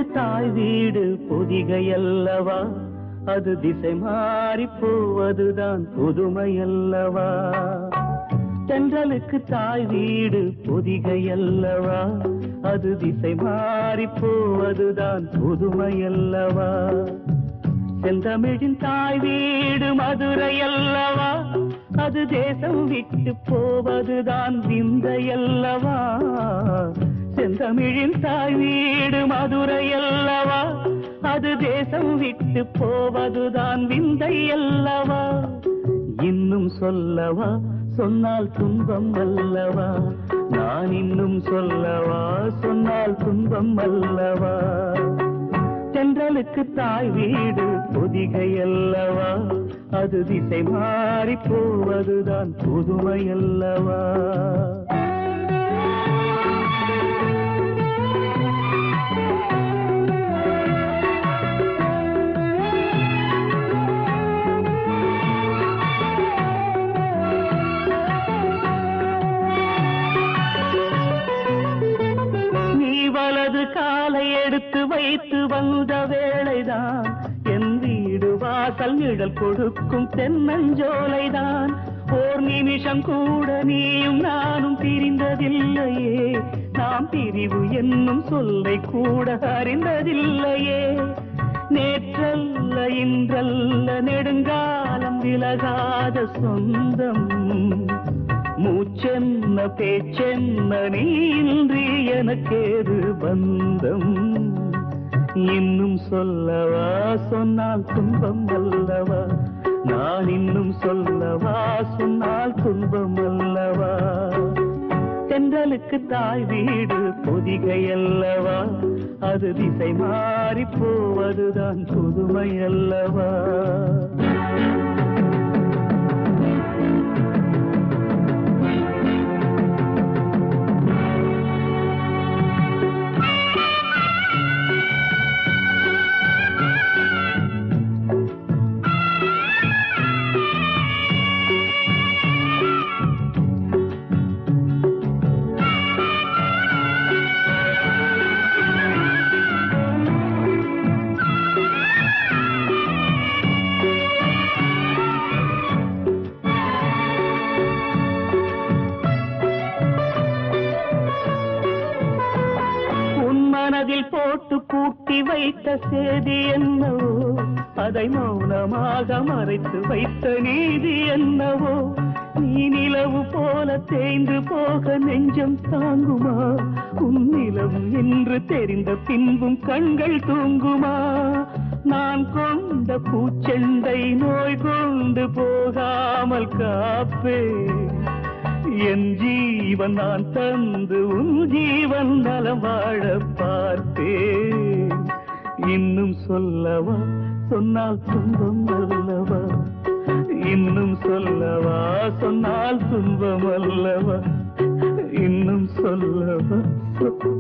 தாய் வீடு பொதிகை அல்லவா அது திசை மாறி போவதுதான் புதுமை அல்லவா தென்றலுக்கு தாய் வீடு பொதிகை அல்லவா அது திசை மாறி போவதுதான் புதுமை அல்லவா செந்தமிழின் தாய் வீடு மதுரை அல்லவா அது தேசம் விட்டு போவதுதான் விந்தை அல்லவா செந்தமிழின் தாய் வீடு மதுரை அல்லவா அது தேசம் விட்டு போவதுதான் விந்தை அல்லவா இன்னும் சொல்லவா சொன்னால் துன்பம் அல்லவா நான் இன்னும் சொல்லவா சொன்னால் துன்பம் அல்லவா தென்றலுக்கு தாய் வீடு பொதிகை அல்லவா அது திசை மாறி போவதுதான் புதுமை அல்லவா நீ வலது காலை எடுத்து வைத்து வந்த வேளைதான் என் வீடு வாசல் நிழல் கொடுக்கும் தென்னஞ்சோலைதான் ஓர் நிமிஷம் கூட நீயும் நானும் பிரிந்ததில்லையே நாம் பிரிவு என்னும் சொல்லை கூட அறிந்ததில்லையே நேற்றல்ல இன்றல்ல நெடுங்காலம் விலகாத சொந்தம் மூச்சென்ன பேச்சென்ன நீன்றி எனக்கேது பந்தம் இன்னும் சொல்லவா சொன்னால் துன்பம் அல்லவா நான் இன்னும் சொல்லவா சொன்னால் துன்பம் அல்லவா தென்றலுக்கு தாய் வீடு பொதிகை அல்லவா அது திசை மாறி போவதுதான் புதுமை அல்லவா உன் மனதில் போட்டு பூட்டி வைத்த சேதி என்னவோ அதை மௌனமாக மறைத்து வைத்த நீதி என்னவோ நீ நிலவு போல தேய்ந்து போக நெஞ்சம் தாங்குமா உன் நிலவு என்று தெரிந்த பின்பும் கண்கள் தூங்குமா நான் கொண்ட பூச்செண்டை நோய் கொண்டு போகாமல் காப்பேன் என் ஜீவன் நான் தந்து உன் ஜீவன் நலம் வாழ பார்த்தேன் இன்னும் சொல்லவா சொன்னால் துன்பம் அல்லவா இன்னும் சொல்லவா சொன்னால் துன்பம் அல்லவா இன்னும் சொல்லவா சொ-